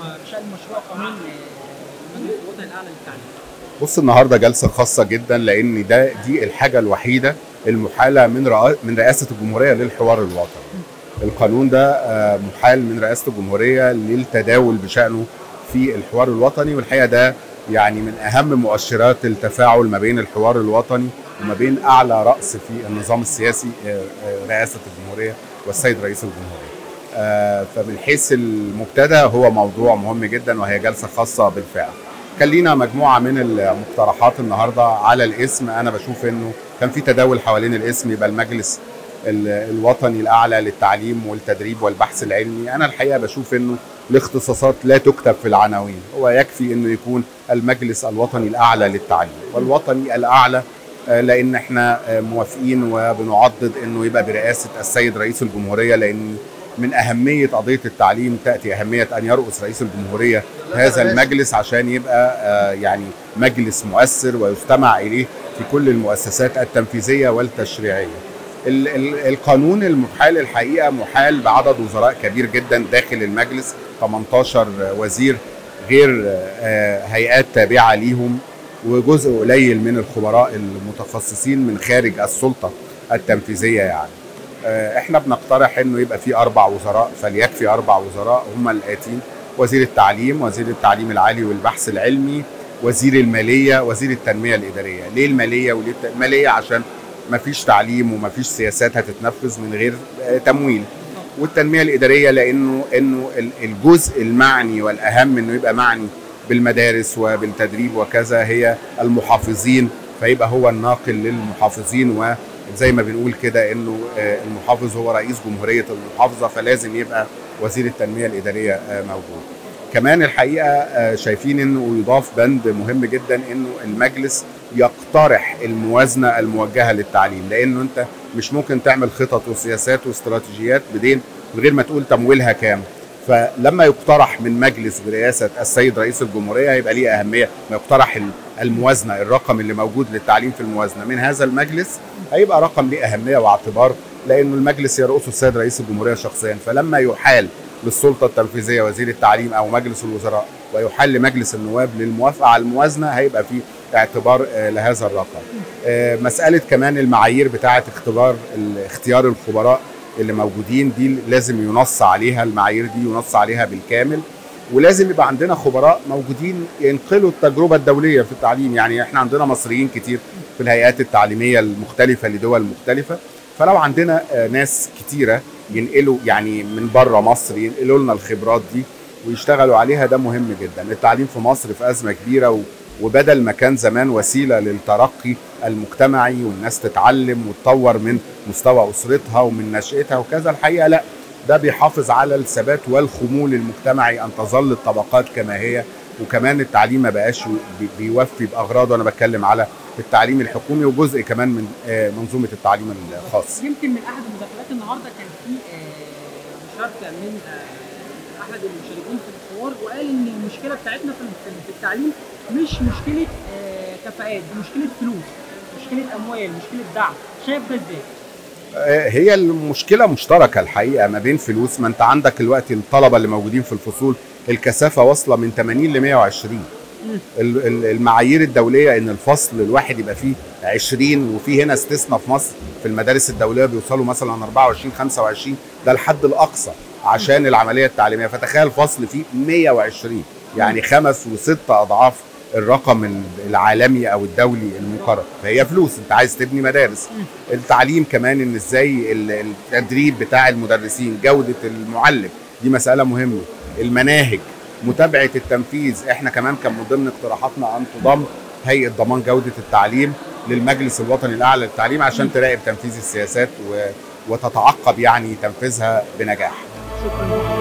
بشان مشروع قانون المجلس الوطني الاعلى للتعليم بص النهارده جلسه خاصه جدا لان ده دي الحاجه الوحيده المحاله من رئا... من رئاسه الجمهوريه للحوار الوطني. القانون ده آه، محال من رئاسه الجمهوريه للتداول بشانه في الحوار الوطني والحقيقه ده يعني من اهم مؤشرات التفاعل ما بين الحوار الوطني وما بين اعلى راس في النظام السياسي آه، آه، رئاسه الجمهوريه والسيد رئيس الجمهوريه. آه، فمن حيث المبتدا هو موضوع مهم جدا وهي جلسه خاصه بالفعل. كان لينا مجموعه من المقترحات النهارده على الاسم انا بشوف انه كان في تداول حوالين الاسم يبقى المجلس ال- الوطني الاعلى للتعليم والتدريب والبحث العلمي انا الحقيقه بشوف انه الاختصاصات لا تكتب في العناوين هو يكفي انه يكون المجلس الوطني الاعلى للتعليم والوطني الاعلى آه، لان احنا آه، موافقين وبنعضد انه يبقى برئاسه السيد رئيس الجمهوريه لان من اهميه قضيه التعليم تاتي اهميه ان يرأس رئيس الجمهوريه هذا المجلس عشان يبقى آه، يعني مجلس مؤثر ويستمع اليه في كل المؤسسات التنفيذيه والتشريعيه. ال- ال- القانون المحال الحقيقه محال بعدد وزراء كبير جدا داخل المجلس 18 وزير غير آه، هيئات تابعه ليهم وجزء قليل من الخبراء المتخصصين من خارج السلطه التنفيذيه يعني. آه، احنا بنقترح انه يبقى في اربع وزراء فليكفي اربع وزراء هم الاتين وزير التعليم وزير التعليم العالي والبحث العلمي وزير الماليه وزير التنميه الاداريه ليه الماليه وليه الت- الماليه عشان ما فيش تعليم وما فيش سياسات هتتنفذ من غير آه، تمويل والتنميه الاداريه لانه انه ال- الجزء المعني والاهم انه يبقى معني بالمدارس وبالتدريب وكذا هي المحافظين فيبقى هو الناقل للمحافظين وزي ما بنقول كده انه آه، المحافظ هو رئيس جمهوريه المحافظه فلازم يبقى وزير التنميه الاداريه آه، موجود. كمان الحقيقه آه، شايفين انه يضاف بند مهم جدا انه المجلس يقترح الموازنه الموجهه للتعليم لانه انت مش ممكن تعمل خطط وسياسات واستراتيجيات بدين من غير ما تقول تمويلها كام فلما يقترح من مجلس برئاسه السيد رئيس الجمهوريه هيبقى ليه اهميه ما يقترح ال- الموازنه الرقم اللي موجود للتعليم في الموازنه من هذا المجلس هيبقى رقم ليه اهميه واعتبار لانه المجلس يرأسه السيد رئيس الجمهوريه شخصيا فلما يحال للسلطه التنفيذيه وزير التعليم او مجلس الوزراء ويحل لمجلس النواب للموافقه على الموازنه هيبقى في اعتبار آه، لهذا الرقم. آه، مساله كمان المعايير بتاعه اختبار ال- اختيار الخبراء اللي موجودين دي لازم ينص عليها المعايير دي ينص عليها بالكامل ولازم يبقى عندنا خبراء موجودين ينقلوا التجربه الدوليه في التعليم يعني احنا عندنا مصريين كتير في الهيئات التعليميه المختلفه لدول مختلفه فلو عندنا آه، ناس كتيره ينقلوا يعني من بره مصر ينقلوا لنا الخبرات دي ويشتغلوا عليها ده مهم جدا التعليم في مصر في ازمه كبيره و وبدل ما كان زمان وسيله للترقي المجتمعي والناس تتعلم وتطور من مستوى اسرتها ومن نشاتها وكذا الحقيقه لا ده بيحافظ على الثبات والخمول المجتمعي ان تظل الطبقات كما هي وكمان التعليم ما بقاش بي- بيوفي باغراضه انا بتكلم على التعليم الحكومي وجزء كمان من آه، منظومه التعليم الخاص يمكن من احد المداخلات النهارده كان في آه، مشاركه من آه، احد المشاركين في الحوار وقال ان المشكله بتاعتنا في في- في التعليم مش مشكله آه، كفاءات دي مشكله فلوس مشكله اموال مشكله دعم شايف ده ازاي؟ آه، هي المشكله مشتركه الحقيقه ما بين فلوس ما انت عندك الوقت الطلبه اللي موجودين في الفصول الكثافه واصله من 80 ل 120 ال- ال- المعايير الدوليه ان الفصل الواحد يبقى فيه 20 وفي هنا استثناء في مصر في المدارس الدوليه بيوصلوا مثلا 24 25 ده الحد الاقصى عشان العمليه التعليميه فتخيل فصل فيه 120 يعني خمس وست اضعاف الرقم ال- العالمي او الدولي المقرر فهي فلوس انت عايز تبني مدارس التعليم كمان ان ازاي ال- التدريب بتاع المدرسين جوده المعلم دي مساله مهمه المناهج متابعه التنفيذ احنا كمان كان من ضمن اقتراحاتنا ان تضم هيئه ضمان جوده التعليم للمجلس الوطني الاعلى للتعليم عشان تراقب تنفيذ السياسات و... وتتعقب يعني تنفيذها بنجاح شكرا